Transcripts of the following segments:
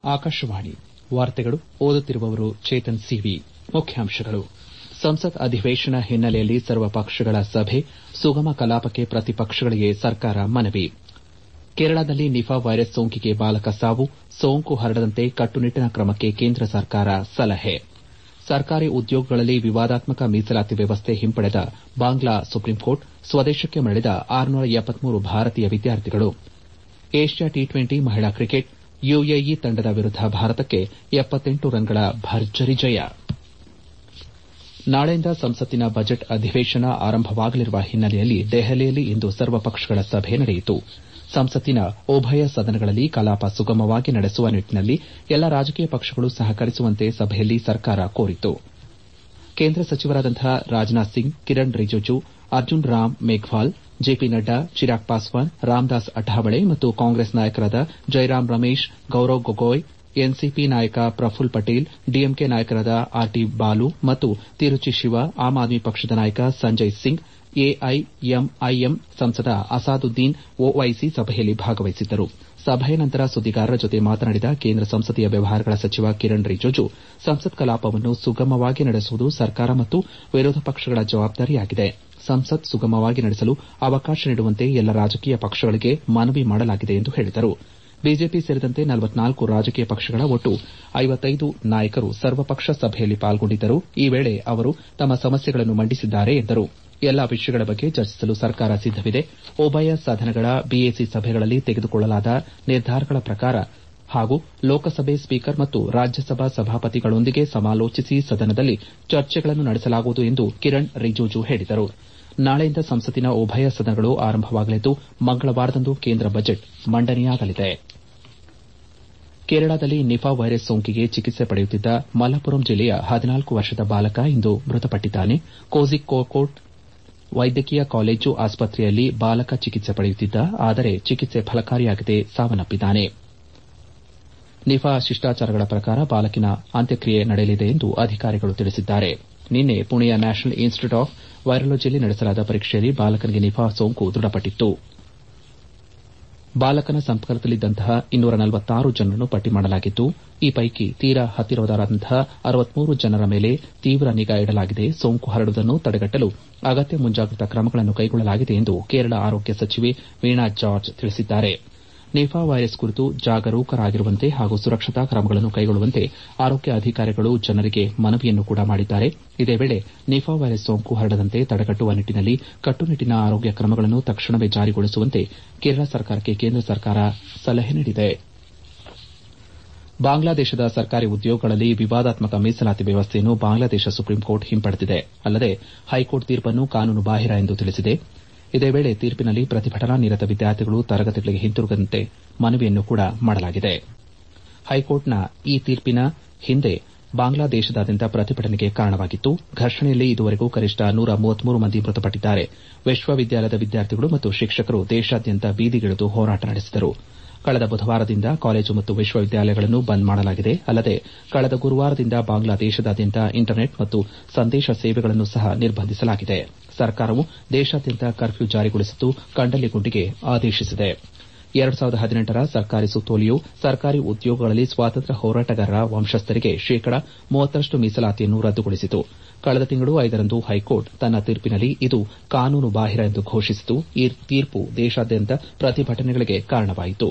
ಆಕಾಶವಾಣಿ ವಾರ್ತೆಗಳು ಓದುತ್ತಿರುವವರು ಚೇತನ್ ಸಿವಿ ಮುಖ್ಯಾಂಶಗಳು ಸಂಸತ್ ಅಧಿವೇಶನ ಹಿನ್ನೆಲೆಯಲ್ಲಿ ಸರ್ವಪಕ್ಷಗಳ ಸಭೆ ಸುಗಮ ಕಲಾಪಕ್ಕೆ ಪ್ರತಿಪಕ್ಷಗಳಿಗೆ ಸರ್ಕಾರ ಮನವಿ ಕೇರಳದಲ್ಲಿ ನಿಫಾ ವೈರಸ್ ಸೋಂಕಿಗೆ ಬಾಲಕ ಸಾವು ಸೋಂಕು ಹರಡದಂತೆ ಕಟ್ಟುನಿಟ್ಟಿನ ಕ್ರಮಕ್ಕೆ ಕೇಂದ್ರ ಸರ್ಕಾರ ಸಲಹೆ ಸರ್ಕಾರಿ ಉದ್ಯೋಗಗಳಲ್ಲಿ ವಿವಾದಾತ್ಮಕ ಮೀಸಲಾತಿ ವ್ಯವಸ್ಥೆ ಹಿಂಪಡೆದ ಬಾಂಗ್ಲಾ ಸುಪ್ರೀಂಕೋರ್ಟ್ ಸ್ವದೇಶಕ್ಕೆ ಮರಳಿದ ಭಾರತೀಯ ವಿದ್ಯಾರ್ಥಿಗಳು ಏಷ್ಯಾ ಟಿ ಟ್ವೆಂಟಿ ಮಹಿಳಾ ಕ್ರಿಕೆಟ್ ಯುಎಇ ತಂಡದ ವಿರುದ್ದ ಭಾರತಕ್ಕೆ ರನ್ಗಳ ಭರ್ಜರಿ ಜಯ ನಾಳೆಯಿಂದ ಸಂಸತ್ತಿನ ಬಜೆಟ್ ಅಧಿವೇಶನ ಆರಂಭವಾಗಲಿರುವ ಹಿನ್ನೆಲೆಯಲ್ಲಿ ದೆಹಲಿಯಲ್ಲಿ ಇಂದು ಸರ್ವಪಕ್ಷಗಳ ಸಭೆ ನಡೆಯಿತು ಸಂಸತ್ತಿನ ಉಭಯ ಸದನಗಳಲ್ಲಿ ಕಲಾಪ ಸುಗಮವಾಗಿ ನಡೆಸುವ ನಿಟ್ಟಿನಲ್ಲಿ ಎಲ್ಲಾ ರಾಜಕೀಯ ಪಕ್ಷಗಳು ಸಹಕರಿಸುವಂತೆ ಸಭೆಯಲ್ಲಿ ಸರ್ಕಾರ ಕೋರಿತು ಕೇಂದ್ರ ಸಚಿವರಾದಂತಹ ರಾಜನಾಥ್ ಸಿಂಗ್ ಕಿರಣ್ ರಿಜಿಜು ಅರ್ಜುನ್ ರಾಮ್ ಮೇಘ್ವಾಲ್ ಜೆಪಿ ನಡ್ಡಾ ಚಿರಾಗ್ ಪಾಸ್ವಾನ್ ರಾಮದಾಸ್ ಅಠಾವಳೆ ಮತ್ತು ಕಾಂಗ್ರೆಸ್ ನಾಯಕರಾದ ಜೈರಾಮ್ ರಮೇಶ್ ಗೌರವ್ ಗೊಗೊಯ್ ಎನ್ಸಿಪಿ ನಾಯಕ ಪ್ರಫುಲ್ ಪಟೇಲ್ ಡಿಎಂಕೆ ನಾಯಕರಾದ ಆರ್ ಟಿ ಬಾಲು ಮತ್ತು ತಿರುಚಿ ಶಿವ ಆಮ್ ಆದ್ಮಿ ಪಕ್ಷದ ನಾಯಕ ಸಂಜಯ್ ಸಿಂಗ್ ಎಐಎಂಐಎಂ ಸಂಸದ ಅಸಾದುದ್ದೀನ್ ಒವೈಸಿ ಸಭೆಯಲ್ಲಿ ಭಾಗವಹಿಸಿದ್ದರು ಸಭೆಯ ನಂತರ ಸುದ್ದಿಗಾರರ ಜೊತೆ ಮಾತನಾಡಿದ ಕೇಂದ್ರ ಸಂಸದೀಯ ವ್ಯವಹಾರಗಳ ಸಚಿವ ಕಿರಣ್ ರಿಜಿಜು ಸಂಸತ್ ಕಲಾಪವನ್ನು ಸುಗಮವಾಗಿ ನಡೆಸುವುದು ಸರ್ಕಾರ ಮತ್ತು ವಿರೋಧ ಪಕ್ಷಗಳ ಜವಾಬ್ದಾರಿಯಾಗಿದೆ ಸಂಸತ್ ಸುಗಮವಾಗಿ ನಡೆಸಲು ಅವಕಾಶ ನೀಡುವಂತೆ ಎಲ್ಲ ರಾಜಕೀಯ ಪಕ್ಷಗಳಿಗೆ ಮನವಿ ಮಾಡಲಾಗಿದೆ ಎಂದು ಹೇಳಿದರು ಬಿಜೆಪಿ ಸೇರಿದಂತೆ ರಾಜಕೀಯ ಪಕ್ಷಗಳ ಒಟ್ಟು ನಾಯಕರು ಸರ್ವಪಕ್ಷ ಸಭೆಯಲ್ಲಿ ಪಾಲ್ಗೊಂಡಿದ್ದರು ಈ ವೇಳೆ ಅವರು ತಮ್ಮ ಸಮಸ್ಯೆಗಳನ್ನು ಮಂಡಿಸಿದ್ದಾರೆ ಎಂದರು ಎಲ್ಲಾ ವಿಷಯಗಳ ಬಗ್ಗೆ ಚರ್ಚಿಸಲು ಸರ್ಕಾರ ಸಿದ್ದವಿದೆ ಉಭಯ ಸದನಗಳ ಬಿಎಸಿ ಸಭೆಗಳಲ್ಲಿ ತೆಗೆದುಕೊಳ್ಳಲಾದ ನಿರ್ಧಾರಗಳ ಪ್ರಕಾರ ಹಾಗೂ ಲೋಕಸಭೆ ಸ್ಪೀಕರ್ ಮತ್ತು ರಾಜ್ಯಸಭಾ ಸಭಾಪತಿಗಳೊಂದಿಗೆ ಸಮಾಲೋಚಿಸಿ ಸದನದಲ್ಲಿ ಚರ್ಚೆಗಳನ್ನು ನಡೆಸಲಾಗುವುದು ಎಂದು ಕಿರಣ್ ರಿಜಿಜು ಹೇಳಿದರು ನಾಳೆಯಿಂದ ಸಂಸತ್ತಿನ ಉಭಯ ಸದನಗಳು ಆರಂಭವಾಗಲಿದ್ದು ಮಂಗಳವಾರದಂದು ಕೇಂದ್ರ ಬಜೆಟ್ ಮಂಡನೆಯಾಗಲಿದೆ ಕೇರಳದಲ್ಲಿ ನಿಫಾ ವೈರಸ್ ಸೋಂಕಿಗೆ ಚಿಕಿತ್ಸೆ ಪಡೆಯುತ್ತಿದ್ದ ಮಲಪ್ಪುರಂ ಜಿಲ್ಲೆಯ ಹದಿನಾಲ್ಕು ವರ್ಷದ ಬಾಲಕ ಇಂದು ಮೃತಪಟ್ಟಿದ್ದಾನೆ ಕೋಝಿಕೋಡ್ ವೈದ್ಯಕೀಯ ಕಾಲೇಜು ಆಸ್ಪತ್ರೆಯಲ್ಲಿ ಬಾಲಕ ಚಿಕಿತ್ಸೆ ಪಡೆಯುತ್ತಿದ್ದ ಆದರೆ ಚಿಕಿತ್ಸೆ ಫಲಕಾರಿಯಾಗದೆ ಸಾವನ್ನಪ್ಪಿದ್ದಾನೆ ನಿಫಾ ಶಿಷ್ಟಾಚಾರಗಳ ಪ್ರಕಾರ ಬಾಲಕಿನ ಅಂತ್ಯಕ್ರಿಯೆ ನಡೆಯಲಿದೆ ಎಂದು ಅಧಿಕಾರಿಗಳು ತಿಳಿಸಿದ್ದಾರೆ ನಿನ್ನೆ ಪುಣೆಯ ನ್ಯಾಷನಲ್ ಇನ್ಸ್ಟಿಟ್ಯೂಟ್ ಆಫ್ ವೈರಾಲಜಿಯಲ್ಲಿ ನಡೆಸಲಾದ ಪರೀಕ್ಷೆಯಲ್ಲಿ ಬಾಲಕನಿಗೆ ನಿಫಾ ಸೋಂಕು ದೃಢಪಟ್ಟಿತ್ತು ಬಾಲಕನ ಸಂಪರ್ಕದಲ್ಲಿದ್ದಂತಹ ಜನರನ್ನು ಪಟ್ಟಿ ಮಾಡಲಾಗಿದ್ದು ಈ ಪೈಕಿ ತೀರಾ ಹತ್ತಿರದವರಾದಂತಹ ಜನರ ಮೇಲೆ ತೀವ್ರ ನಿಗಾ ಇಡಲಾಗಿದೆ ಸೋಂಕು ಹರಡುವುದನ್ನು ತಡೆಗಟ್ಟಲು ಅಗತ್ಯ ಮುಂಜಾಗ್ರತಾ ಕ್ರಮಗಳನ್ನು ಕೈಗೊಳ್ಳಲಾಗಿದೆ ಎಂದು ಕೇರಳ ಆರೋಗ್ಯ ಸಚಿವೆ ವೀಣಾ ಜಾರ್ಜ್ ತಿಳಿಸಿದ್ದಾರೆ ನಿಫಾ ವೈರಸ್ ಕುರಿತು ಜಾಗರೂಕರಾಗಿರುವಂತೆ ಹಾಗೂ ಸುರಕ್ಷತಾ ಕ್ರಮಗಳನ್ನು ಕೈಗೊಳ್ಳುವಂತೆ ಆರೋಗ್ಯ ಅಧಿಕಾರಿಗಳು ಜನರಿಗೆ ಮನವಿಯನ್ನು ಕೂಡ ಮಾಡಿದ್ದಾರೆ ಇದೇ ವೇಳೆ ನಿಫಾ ವೈರಸ್ ಸೋಂಕು ಹರಡದಂತೆ ತಡೆಗಟ್ಟುವ ನಿಟ್ಟಿನಲ್ಲಿ ಕಟ್ಟುನಿಟ್ಟಿನ ಆರೋಗ್ಯ ಕ್ರಮಗಳನ್ನು ತಕ್ಷಣವೇ ಜಾರಿಗೊಳಿಸುವಂತೆ ಕೇರಳ ಸರ್ಕಾರಕ್ಕೆ ಕೇಂದ್ರ ಸರ್ಕಾರ ಸಲಹೆ ನೀಡಿದೆ ಬಾಂಗ್ಲಾದೇಶದ ಸರ್ಕಾರಿ ಉದ್ಯೋಗಗಳಲ್ಲಿ ವಿವಾದಾತ್ಮಕ ಮೀಸಲಾತಿ ವ್ಯವಸ್ಥೆಯನ್ನು ಬಾಂಗ್ಲಾದೇಶ ಸುಪ್ರೀಂಕೋರ್ಟ್ ಹಿಂಪಡೆದಿದೆ ಅಲ್ಲದೆ ಹೈಕೋರ್ಟ್ ತೀರ್ಪನ್ನು ಕಾನೂನು ಬಾಹಿರ ಎಂದು ತಿಳಿಸಿದೆ ಇದೇ ವೇಳೆ ತೀರ್ಪಿನಲ್ಲಿ ಪ್ರತಿಭಟನಾ ನಿರತ ವಿದ್ಯಾರ್ಥಿಗಳು ತರಗತಿಗಳಿಗೆ ಹಿಂತಿರುಗುವಂತೆ ಮನವಿಯನ್ನು ಕೂಡ ಮಾಡಲಾಗಿದೆ ಹೈಕೋರ್ಟ್ನ ಈ ತೀರ್ಪಿನ ಹಿಂದೆ ಬಾಂಗ್ಲಾದೇಶದಾದ್ಯಂತ ಪ್ರತಿಭಟನೆಗೆ ಕಾರಣವಾಗಿತ್ತು ಘರ್ಷಣೆಯಲ್ಲಿ ಇದುವರೆಗೂ ಕನಿಷ್ಠ ನೂರ ಮಂದಿ ಮೃತಪಟ್ಟಿದ್ದಾರೆ ವಿಶ್ವವಿದ್ಯಾಲಯದ ವಿದ್ಯಾರ್ಥಿಗಳು ಮತ್ತು ಶಿಕ್ಷಕರು ದೇಶಾದ್ಯಂತ ಬೀದಿಗಿಳಿದು ಹೋರಾಟ ನಡೆಸಿದರು ಕಳೆದ ಬುಧವಾರದಿಂದ ಕಾಲೇಜು ಮತ್ತು ವಿಶ್ವವಿದ್ಯಾಲಯಗಳನ್ನು ಬಂದ್ ಮಾಡಲಾಗಿದೆ ಅಲ್ಲದೆ ಕಳೆದ ಗುರುವಾರದಿಂದ ಬಾಂಗ್ಲಾದೇಶದಾದ್ಯಂತ ಇಂಟರ್ನೆಟ್ ಮತ್ತು ಸಂದೇಶ ಸೇವೆಗಳನ್ನು ಸಹ ನಿರ್ಬಂಧಿಸಲಾಗಿದೆ ಸರ್ಕಾರವು ದೇಶಾದ್ಯಂತ ಕರ್ಫ್ಯೂ ಜಾರಿಗೊಳಿಸಿದ್ದು ಕಡ್ಡಲಿಗುಂಡಿಗೆ ಆದೇಶಿಸಿದೆ ರ ಸರ್ಕಾರಿ ಸುತ್ತೋಲೆಯು ಸರ್ಕಾರಿ ಉದ್ಯೋಗಗಳಲ್ಲಿ ಸ್ವಾತಂತ್ರ್ಯ ಹೋರಾಟಗಾರರ ವಂಶಸ್ಥರಿಗೆ ಶೇಕಡಾ ಮೂವತ್ತರಷ್ಟು ಮೀಸಲಾತಿಯನ್ನು ರದ್ದುಗೊಳಿಸಿತು ಕಳೆದ ತಿಂಗಳು ಐದರಂದು ಹೈಕೋರ್ಟ್ ತನ್ನ ತೀರ್ಪಿನಲ್ಲಿ ಇದು ಕಾನೂನು ಬಾಹಿರ ಎಂದು ಘೋಷಿಸಿತು ಈ ತೀರ್ಪು ದೇಶಾದ್ಯಂತ ಪ್ರತಿಭಟನೆಗಳಿಗೆ ಕಾರಣವಾಯಿತು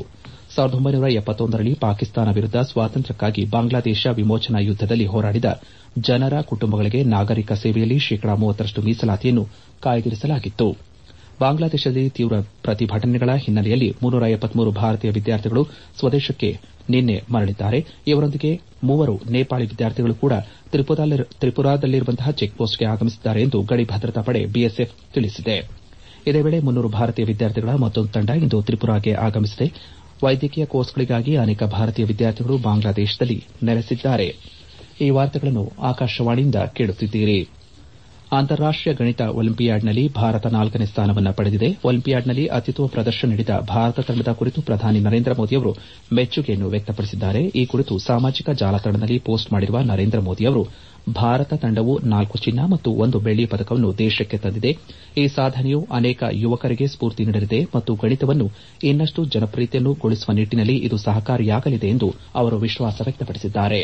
ರಲ್ಲಿ ಪಾಕಿಸ್ತಾನ ವಿರುದ್ದ ಸ್ವಾತಂತ್ರ್ಯಕ್ಕಾಗಿ ಬಾಂಗ್ಲಾದೇಶ ವಿಮೋಚನಾ ಯುದ್ದದಲ್ಲಿ ಹೋರಾಡಿದ ಜನರ ಕುಟುಂಬಗಳಿಗೆ ನಾಗರಿಕ ಸೇವೆಯಲ್ಲಿ ಶೇಕಡಾ ಮೂವತ್ತರಷ್ಟು ಮೀಸಲಾತಿಯನ್ನು ಕಾಯ್ದಿರಿಸಲಾಗಿತ್ತು ಬಾಂಗ್ಲಾದೇಶದಲ್ಲಿ ತೀವ್ರ ಪ್ರತಿಭಟನೆಗಳ ಹಿನ್ನೆಲೆಯಲ್ಲಿ ಭಾರತೀಯ ವಿದ್ಯಾರ್ಥಿಗಳು ಸ್ವದೇಶಕ್ಕೆ ನಿನ್ನೆ ಮರಳಿದ್ದಾರೆ ಇವರೊಂದಿಗೆ ಮೂವರು ನೇಪಾಳಿ ವಿದ್ಯಾರ್ಥಿಗಳು ಕೂಡ ತ್ರಿಪುರಾದಲ್ಲಿರುವಂತಹ ಚೆಕ್ಪೋಸ್ಟ್ಗೆ ಆಗಮಿಸಿದ್ದಾರೆ ಎಂದು ಗಡಿ ಭದ್ರತಾ ಪಡೆ ಬಿಎಸ್ಎಫ್ ತಿಳಿಸಿದೆ ಇದೇ ವೇಳೆ ಭಾರತೀಯ ವಿದ್ಯಾರ್ಥಿಗಳ ಮತ್ತೊಂದು ತಂಡ ಇಂದು ತ್ರಿಪುರಾಗೆ ಆಗಮಿಸಿದೆ ವೈದ್ಯಕೀಯ ಕೋರ್ಸ್ಗಳಿಗಾಗಿ ಅನೇಕ ಭಾರತೀಯ ವಿದ್ಯಾರ್ಥಿಗಳು ಬಾಂಗ್ಲಾದೇಶದಲ್ಲಿ ನೆಲೆಸಿದ್ದಾರೆ ಅಂತಾರಾಷ್ಟೀಯ ಗಣಿತ ಒಲಿಂಪಿಯಾಡ್ನಲ್ಲಿ ಭಾರತ ನಾಲ್ಕನೇ ಸ್ಥಾನವನ್ನು ಪಡೆದಿದೆ ಒಲಿಂಪಿಯಾಡ್ನಲ್ಲಿ ಅತ್ಯುತ್ತಮ ಪ್ರದರ್ಶನ ನೀಡಿದ ಭಾರತ ತಂಡದ ಕುರಿತು ಪ್ರಧಾನಿ ನರೇಂದ್ರ ಮೋದಿಯವರು ಮೆಚ್ಚುಗೆಯನ್ನು ವ್ಯಕ್ತಪಡಿಸಿದ್ದಾರೆ ಈ ಕುರಿತು ಸಾಮಾಜಿಕ ಜಾಲತಾಣದಲ್ಲಿ ಪೋಸ್ಟ್ ಮಾಡಿರುವ ನರೇಂದ್ರ ಮೋದಿಯವರು ಭಾರತ ತಂಡವು ನಾಲ್ಕು ಚಿನ್ನ ಮತ್ತು ಒಂದು ಬೆಳ್ಳಿ ಪದಕವನ್ನು ದೇಶಕ್ಕೆ ತಂದಿದೆ ಈ ಸಾಧನೆಯು ಅನೇಕ ಯುವಕರಿಗೆ ಸ್ಫೂರ್ತಿ ನೀಡಲಿದೆ ಮತ್ತು ಗಣಿತವನ್ನು ಇನ್ನಷ್ಟು ಜನಪ್ರಿಯತೆಗೊಳಿಸುವ ನಿಟ್ಟಿನಲ್ಲಿ ಇದು ಸಹಕಾರಿಯಾಗಲಿದೆ ಎಂದು ಅವರು ವಿಶ್ವಾಸ ವ್ಯಕ್ತಪಡಿಸಿದ್ದಾರೆ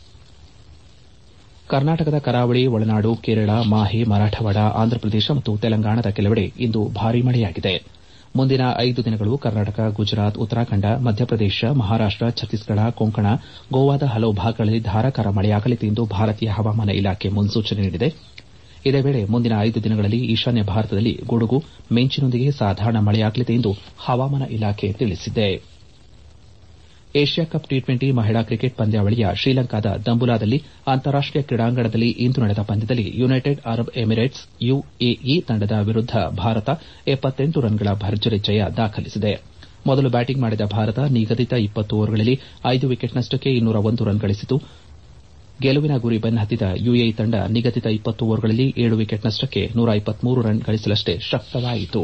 ಕರ್ನಾಟಕದ ಕರಾವಳಿ ಒಳನಾಡು ಕೇರಳ ಮಾಹೆ ಮರಾಠವಾಡ ಆಂಧ್ರಪ್ರದೇಶ ಮತ್ತು ತೆಲಂಗಾಣದ ಕೆಲವೆಡೆ ಇಂದು ಭಾರೀ ಮಳೆಯಾಗಿದೆ ಮುಂದಿನ ಐದು ದಿನಗಳು ಕರ್ನಾಟಕ ಗುಜರಾತ್ ಉತ್ತರಾಖಂಡ ಮಧ್ಯಪ್ರದೇಶ ಮಹಾರಾಷ್ಟ ಛತ್ತೀಸ್ಗಢ ಕೊಂಕಣ ಗೋವಾದ ಹಲವು ಭಾಗಗಳಲ್ಲಿ ಧಾರಾಕಾರ ಮಳೆಯಾಗಲಿದೆ ಎಂದು ಭಾರತೀಯ ಹವಾಮಾನ ಇಲಾಖೆ ಮುನ್ಸೂಚನೆ ನೀಡಿದೆ ಇದೇ ವೇಳೆ ಮುಂದಿನ ಐದು ದಿನಗಳಲ್ಲಿ ಈಶಾನ್ಯ ಭಾರತದಲ್ಲಿ ಗುಡುಗು ಮಿಂಚಿನೊಂದಿಗೆ ಸಾಧಾರಣ ಮಳೆಯಾಗಲಿದೆ ಎಂದು ಹವಾಮಾನ ಇಲಾಖೆ ತಿಳಿಸಿದೆ ಏಷ್ಯಾ ಕಪ್ ಟಿ ಟ್ವೆಂಟಿ ಮಹಿಳಾ ಕ್ರಿಕೆಟ್ ಪಂದ್ಯಾವಳಿಯ ಶ್ರೀಲಂಕಾದ ದಂಬುಲಾದಲ್ಲಿ ಅಂತಾರಾಷ್ಟೀಯ ಕ್ರೀಡಾಂಗಣದಲ್ಲಿ ಇಂದು ನಡೆದ ಪಂದ್ಯದಲ್ಲಿ ಯುನೈಟೆಡ್ ಅರಬ್ ಎಮಿರೇಟ್ಸ್ ಯುಎಇ ತಂಡದ ವಿರುದ್ದ ಭಾರತ ರನ್ಗಳ ಭರ್ಜರಿ ಜಯ ದಾಖಲಿಸಿದೆ ಮೊದಲು ಬ್ಯಾಟಿಂಗ್ ಮಾಡಿದ ಭಾರತ ನಿಗದಿತ ಇಪ್ಪತ್ತು ಓವರ್ಗಳಲ್ಲಿ ಐದು ವಿಕೆಟ್ನಷ್ಟಕ್ಕೆ ಇನ್ನೂರ ಒಂದು ರನ್ ಗಳಿಸಿತು ಗೆಲುವಿನ ಗುರಿ ಬೆನ್ನಹತ್ತಿದ ಯುಎಇ ತಂಡ ನಿಗದಿತ ಇಪ್ಪತ್ತು ಓವರ್ಗಳಲ್ಲಿ ಏಳು ವಿಕೆಟ್ನಷ್ಟಕ್ಕೆ ನೂರ ಇಪ್ಪತ್ಮೂರು ರನ್ ಗಳಿಸಲಷ್ಟೇ ಶಕ್ತವಾಯಿತು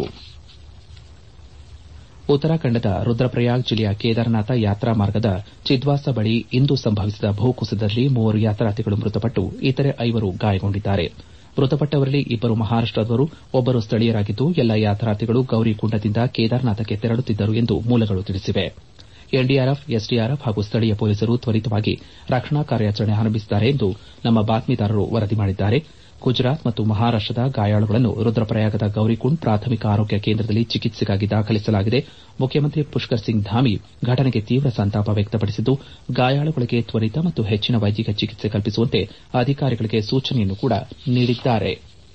ಉತ್ತರಾಖಂಡದ ರುದ್ರಪ್ರಯಾಗ್ ಜಿಲ್ಲೆಯ ಕೇದಾರನಾಥ ಯಾತ್ರಾ ಮಾರ್ಗದ ಚಿದ್ವಾಸ ಬಳಿ ಇಂದು ಸಂಭವಿಸಿದ ಭೂಕುಸಿತದಲ್ಲಿ ಮೂವರು ಯಾತ್ರಾರ್ಥಿಗಳು ಮೃತಪಟ್ಟು ಇತರೆ ಐವರು ಗಾಯಗೊಂಡಿದ್ದಾರೆ ಮೃತಪಟ್ಟವರಲ್ಲಿ ಇಬ್ಬರು ಮಹಾರಾಷ್ಟದವರು ಒಬ್ಬರು ಸ್ಥಳೀಯರಾಗಿದ್ದು ಎಲ್ಲಾ ಯಾತ್ರಾರ್ಥಿಗಳು ಗೌರಿಕುಂಡದಿಂದ ಕೇದಾರನಾಥಕ್ಕೆ ತೆರಳುತ್ತಿದ್ದರು ಎಂದು ಮೂಲಗಳು ತಿಳಿಸಿವೆ ಎನ್ಡಿಆರ್ಎಫ್ ಎಸ್ಡಿಆರ್ಎಫ್ ಹಾಗೂ ಸ್ಥಳೀಯ ಪೊಲೀಸರು ತ್ವರಿತವಾಗಿ ರಕ್ಷಣಾ ಕಾರ್ಯಾಚರಣೆ ಆರಂಭಿಸಿದ್ದಾರೆ ಎಂದು ನಮ್ಮ ಬಾತ್ಮೀದಾರರು ವರದಿ ಮಾಡಿದ್ದಾರೆ ಗುಜರಾತ್ ಮತ್ತು ಮಹಾರಾಷ್ಟದ ಗಾಯಾಳುಗಳನ್ನು ರುದ್ರಪ್ರಯಾಗದ ಗೌರಿಕುಂಡ್ ಪ್ರಾಥಮಿಕ ಆರೋಗ್ಯ ಕೇಂದ್ರದಲ್ಲಿ ಚಿಕಿತ್ಸೆಗಾಗಿ ದಾಖಲಿಸಲಾಗಿದೆ ಮುಖ್ಯಮಂತ್ರಿ ಪುಷ್ಕರ್ ಸಿಂಗ್ ಧಾಮಿ ಘಟನೆಗೆ ತೀವ್ರ ಸಂತಾಪ ವ್ಯಕ್ತಪಡಿಸಿದ್ದು ಗಾಯಾಳುಗಳಿಗೆ ತ್ವರಿತ ಮತ್ತು ಹೆಚ್ಚಿನ ವೈದ್ಯಕೀಯ ಚಿಕಿತ್ಸೆ ಕಲ್ಪಿಸುವಂತೆ ಅಧಿಕಾರಿಗಳಿಗೆ ಸೂಚನೆಯನ್ನು ಕೂಡ ನೀಡಿದ್ದಾರೆ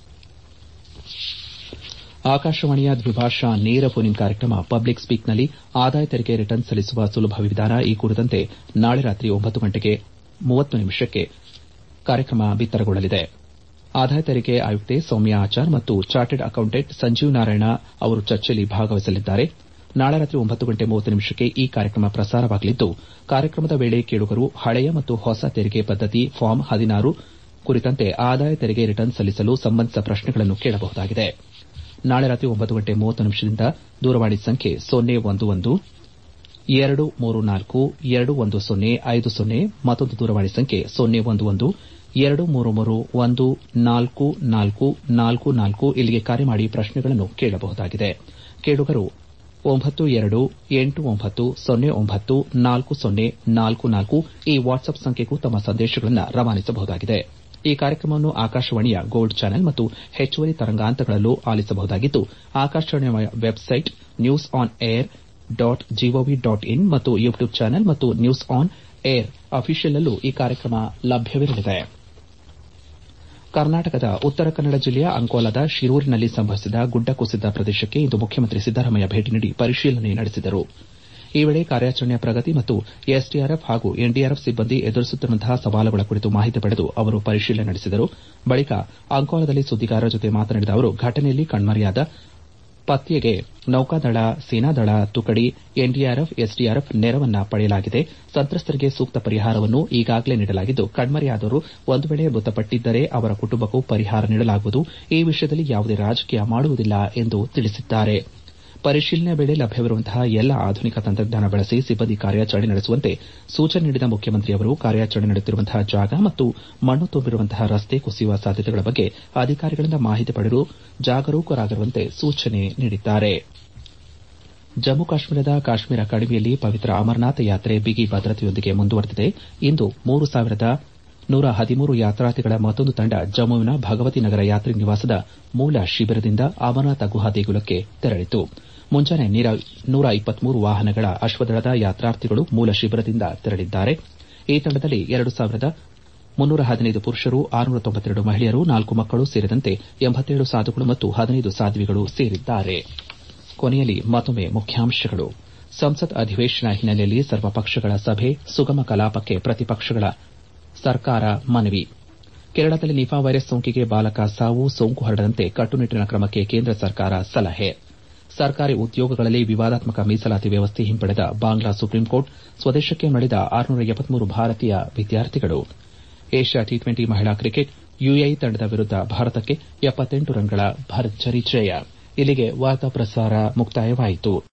ಆಕಾಶವಾಣಿಯ ದ್ವಿಭಾಷಾ ನೇರ ಫೋನ್ ಇನ್ ಕಾರ್ಯಕ್ರಮ ಪಬ್ಲಿಕ್ ಸ್ಪೀಕ್ನಲ್ಲಿ ಆದಾಯ ತೆರಿಗೆ ರಿಟರ್ನ್ಸ್ ಸಲ್ಲಿಸುವ ಸುಲಭ ವಿಧಾನ ಈ ಕುರಿತಂತೆ ನಾಳೆ ರಾತ್ರಿ ಒಂಬತ್ತು ಗಂಟೆ ಮೂವತ್ತು ನಿಮಿಷಕ್ಕೆ ಕಾರ್ಯಕ್ರಮ ಬಿತ್ತರಗೊಳ್ಳಲಿದೆ ಆದಾಯ ತೆರಿಗೆ ಆಯುಕ್ತೆ ಸೌಮ್ಯ ಆಚಾರ್ ಮತ್ತು ಚಾರ್ಟೆಡ್ ಅಕೌಂಟೆಂಟ್ ಸಂಜೀವ್ ನಾರಾಯಣ ಅವರು ಚರ್ಚೆಯಲ್ಲಿ ಭಾಗವಹಿಸಲಿದ್ದಾರೆ ನಾಳೆ ರಾತ್ರಿ ಒಂಬತ್ತು ಗಂಟೆ ಮೂವತ್ತು ನಿಮಿಷಕ್ಕೆ ಈ ಕಾರ್ಯಕ್ರಮ ಪ್ರಸಾರವಾಗಲಿದ್ದು ಕಾರ್ಯಕ್ರಮದ ವೇಳೆ ಕೇಳುಗರು ಹಳೆಯ ಮತ್ತು ಹೊಸ ತೆರಿಗೆ ಪದ್ದತಿ ಫಾರ್ಮ್ ಹದಿನಾರು ಕುರಿತಂತೆ ಆದಾಯ ತೆರಿಗೆ ರಿಟರ್ನ್ಸ್ ಸಲ್ಲಿಸಲು ಸಂಬಂಧಿಸಿದ ಪ್ರಶ್ನೆಗಳನ್ನು ಕೇಳಬಹುದಾಗಿದೆ ನಾಳೆ ರಾತ್ರಿ ಒಂಬತ್ತು ಗಂಟೆ ಮೂವತ್ತು ನಿಮಿಷದಿಂದ ದೂರವಾಣಿ ಸಂಖ್ಯೆ ಸೊನ್ನೆ ಒಂದು ಒಂದು ಎರಡು ಮೂರು ನಾಲ್ಕು ಎರಡು ಒಂದು ಸೊನ್ನೆ ಐದು ಸೊನ್ನೆ ಮತ್ತೊಂದು ದೂರವಾಣಿ ಸಂಖ್ಯೆ ಸೊನ್ನೆ ಒಂದು ಒಂದು ಎರಡು ಮೂರು ಮೂರು ಒಂದು ನಾಲ್ಕು ನಾಲ್ಕು ನಾಲ್ಕು ನಾಲ್ಕು ಇಲ್ಲಿಗೆ ಕರೆ ಮಾಡಿ ಪ್ರಶ್ನೆಗಳನ್ನು ಕೇಳಬಹುದಾಗಿದೆ ಕೇಳುಗರು ಒಂಬತ್ತು ಎರಡು ಎಂಟು ಒಂಬತ್ತು ಸೊನ್ನೆ ಒಂಬತ್ತು ನಾಲ್ಕು ಸೊನ್ನೆ ನಾಲ್ಕು ನಾಲ್ಕು ಈ ವಾಟ್ಸ್ಆಪ್ ಸಂಖ್ಯೆಗೂ ತಮ್ಮ ಸಂದೇಶಗಳನ್ನು ರವಾನಿಸಬಹುದಾಗಿದೆ ಈ ಕಾರ್ಯಕ್ರಮವನ್ನು ಆಕಾಶವಾಣಿಯ ಗೋಲ್ಡ್ ಚಾನೆಲ್ ಮತ್ತು ಹೆಚ್ಚುವರಿ ತರಂಗಾಂತರಗಳಲ್ಲೂ ಆಲಿಸಬಹುದಾಗಿದ್ದು ಆಕಾಶವಾಣಿಯ website news on air dot G O V dot in ಮತ್ತು ಯೂಟ್ಯೂಬ್ ಚಾನೆಲ್ ಮತ್ತು ನ್ಯೂಸ್ ಆನ್ ಏರ್ ಅಫಿಷಿಯಲ್ ಈ ಕಾರ್ಯಕ್ರಮ ಲಭ್ಯವಿರಲಿದೆ ಕರ್ನಾಟಕದ ಉತ್ತರ ಕನ್ನಡ ಜಿಲ್ಲೆಯ ಅಂಕೋಲಾದ ಶಿರೂರಿನಲ್ಲಿ ಸಂಭವಿಸಿದ ಗುಡ್ಡ ಕುಸಿದ ಪ್ರದೇಶಕ್ಕೆ ಇಂದು ಮುಖ್ಯಮಂತ್ರಿ ಸಿದ್ದರಾಮಯ್ಯ ಭೇಟಿ ನೀಡಿ ಪರಿಶೀಲನೆ ನಡೆಸಿದರು ಈ ವೇಳೆ ಕಾರ್ಯಾಚರಣೆಯ ಪ್ರಗತಿ ಮತ್ತು ಎಸ್ಡಿಆರ್ಎಫ್ ಹಾಗೂ ಎನ್ಡಿಆರ್ಎಫ್ ಸಿಬ್ಬಂದಿ ಎದುರಿಸುತ್ತಿರುವಂತಹ ಸವಾಲುಗಳ ಕುರಿತು ಮಾಹಿತಿ ಪಡೆದು ಅವರು ಪರಿಶೀಲನೆ ನಡೆಸಿದರು ಬಳಿಕ ಅಂಕೋಲಾದಲ್ಲಿ ಸುದ್ದಿಗಾರರ ಜೊತೆ ಮಾತನಾಡಿದ ಅವರು ಘಟನೆಯಲ್ಲಿ ಕಣ್ಮರೆಯಾದ ಪತ್ತೆಗೆ ನೌಕಾದಳ ಸೇನಾದಳ ತುಕಡಿ ಎನ್ಡಿಆರ್ಎಫ್ ಎಸ್ಡಿಆರ್ಎಫ್ ನೆರವನ್ನ ಪಡೆಯಲಾಗಿದೆ ಸಂತ್ರಸ್ತರಿಗೆ ಸೂಕ್ತ ಪರಿಹಾರವನ್ನು ಈಗಾಗಲೇ ನೀಡಲಾಗಿದ್ದು ಕಣ್ಮರೆಯಾದವರು ಒಂದು ವೇಳೆ ಮೃತಪಟ್ಟಿದ್ದರೆ ಅವರ ಕುಟುಂಬಕ್ಕೂ ಪರಿಹಾರ ನೀಡಲಾಗುವುದು ಈ ವಿಷಯದಲ್ಲಿ ಯಾವುದೇ ರಾಜಕೀಯ ಮಾಡುವುದಿಲ್ಲ ಎಂದು ತಿಳಿಸಿದ್ದಾರೆ ಪರಿಶೀಲನೆ ವೇಳೆ ಲಭ್ಯವಿರುವಂತಹ ಎಲ್ಲ ಆಧುನಿಕ ತಂತ್ರಜ್ಞಾನ ಬಳಸಿ ಸಿಬ್ಬಂದಿ ಕಾರ್ಯಾಚರಣೆ ನಡೆಸುವಂತೆ ಸೂಚನೆ ನೀಡಿದ ಮುಖ್ಯಮಂತ್ರಿಯವರು ಕಾರ್ಯಾಚರಣೆ ನಡೆಯುತ್ತಿರುವಂತಹ ಜಾಗ ಮತ್ತು ಮಣ್ಣು ತುಂಬಿರುವಂತಹ ರಸ್ತೆ ಕುಸಿಯುವ ಸಾಧ್ಯತೆಗಳ ಬಗ್ಗೆ ಅಧಿಕಾರಿಗಳಿಂದ ಮಾಹಿತಿ ಪಡೆದು ಜಾಗರೂಕರಾಗಿರುವಂತೆ ಸೂಚನೆ ನೀಡಿದ್ದಾರೆ ಜಮ್ಮು ಕಾಶ್ಮೀರದ ಕಾಶ್ಮೀರ ಕಣಿವೆಯಲ್ಲಿ ಪವಿತ್ರ ಅಮರನಾಥ ಯಾತ್ರೆ ಬಿಗಿ ಭದ್ರತೆಯೊಂದಿಗೆ ಮುಂದುವರೆದಿದೆ ಇಂದು ಮೂರು ಸಾವಿರದ ನೂರ ಹದಿಮೂರು ಯಾತ್ರಾರ್ಥಿಗಳ ಮತ್ತೊಂದು ತಂಡ ಜಮ್ಮುವಿನ ಭಗವತಿ ನಗರ ಯಾತ್ರಿ ನಿವಾಸದ ಮೂಲ ಶಿಬಿರದಿಂದ ಅಮರನಾಥ ಗುಹಾ ದೇಗುಲಕ್ಕೆ ತೆರಳಿತು ಮುಂಜಾನೆ ನೂರ ಇಪ್ಪತ್ಮೂರು ವಾಹನಗಳ ಅಶ್ವದಳದ ಯಾತ್ರಾರ್ಥಿಗಳು ಮೂಲ ಶಿಬಿರದಿಂದ ತೆರಳಿದ್ದಾರೆ ಈ ತಂಡದಲ್ಲಿ ಎರಡು ಸಾವಿರದ ಮುನ್ನೂರ ಹದಿನೈದು ಪುರುಷರು ಆರುನೂರ ತೊಂಬತ್ತೆರಡು ಮಹಿಳೆಯರು ನಾಲ್ಕು ಮಕ್ಕಳು ಸೇರಿದಂತೆ ಎಂಬತ್ತೇಳು ಸಾಧುಗಳು ಮತ್ತು ಹದಿನೈದು ಸಾಧ್ವಿಗಳು ಸೇರಿದ್ದಾರೆ ಕೊನೆಯಲ್ಲಿ ಮತ್ತೊಮ್ಮೆ ಮುಖ್ಯಾಂಶಗಳು ಸಂಸತ್ ಅಧಿವೇಶನ ಹಿನ್ನೆಲೆಯಲ್ಲಿ ಸರ್ವಪಕ್ಷಗಳ ಸಭೆ ಸುಗಮ ಕಲಾಪಕ್ಕೆ ಪ್ರತಿಪಕ್ಷಗಳ ಸರ್ಕಾರ ಮನವಿ ಕೇರಳದಲ್ಲಿ ನಿಫಾ ವೈರಸ್ ಸೋಂಕಿಗೆ ಬಾಲಕ ಸಾವು ಸೋಂಕು ಹರಡದಂತೆ ಕಟ್ಟುನಿಟ್ಟಿನ ಕ್ರಮಕ್ಕೆ ಕೇಂದ್ರ ಸರ್ಕಾರ ಸಲಹೆ ಸರ್ಕಾರಿ ಉದ್ಯೋಗಗಳಲ್ಲಿ ವಿವಾದಾತ್ಮಕ ಮೀಸಲಾತಿ ವ್ಯವಸ್ಥೆ ಹಿಂಪಡೆದ ಬಾಂಗ್ಲಾ ಸುಪ್ರೀಂಕೋರ್ಟ್ ಸ್ವದೇಶಕ್ಕೆ ಮರಳಿದ ಆರುನೂರ ಎಪ್ಪತ್ಮೂರು ಭಾರತೀಯ ವಿದ್ಯಾರ್ಥಿಗಳು ಏಷ್ಯಾ ಟಿ ಟ್ವೆಂಟಿ ಮಹಿಳಾ ಕ್ರಿಕೆಟ್ ಯುಎಇ ತಂಡದ ವಿರುದ್ದ ಭಾರತಕ್ಕೆ ರನ್ಗಳ ಭರ್ಜರಿ ಜಯ ಇಲ್ಲಿಗೆ ವಾರ್ತಾ ಪ್ರಸಾರ ಮುಕ್ತಾಯವಾಯಿತು